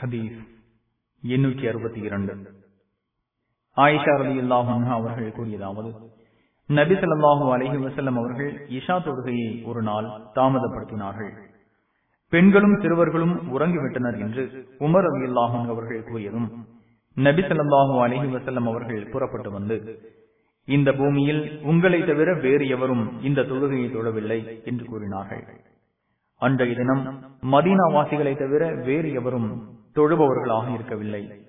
ஹதீஸ் எண்ணூற்றி அறுபத்தி இரண்டு ஆயிஷா ரதி அல்லாஹா அவர்கள் கூறியதாவது நபி ஸல்லல்லாஹு அலைஹி வஸல்லம் அவர்கள் இஷா தொழுகையை ஒரு நாள் தாமதப்படுத்தினார்கள் பெண்களும் சிறுவர்களும் உறங்கிவிட்டனர் என்று உமர் அலி அல்லாஹன் அவர்கள் கூறியதும் நபி ஸல்லல்லாஹு அலைஹி வஸல்லம் அவர்கள் புறப்பட்டு வந்து இந்த பூமியில் உங்களை தவிர வேறு எவரும் இந்த தொழுகையை தொழவில்லை என்று கூறினார்கள் அன்றைய தினம் மதீனா வாசிகளை தவிர வேறு எவரும் தொழுபவர்களாக இருக்கவில்லை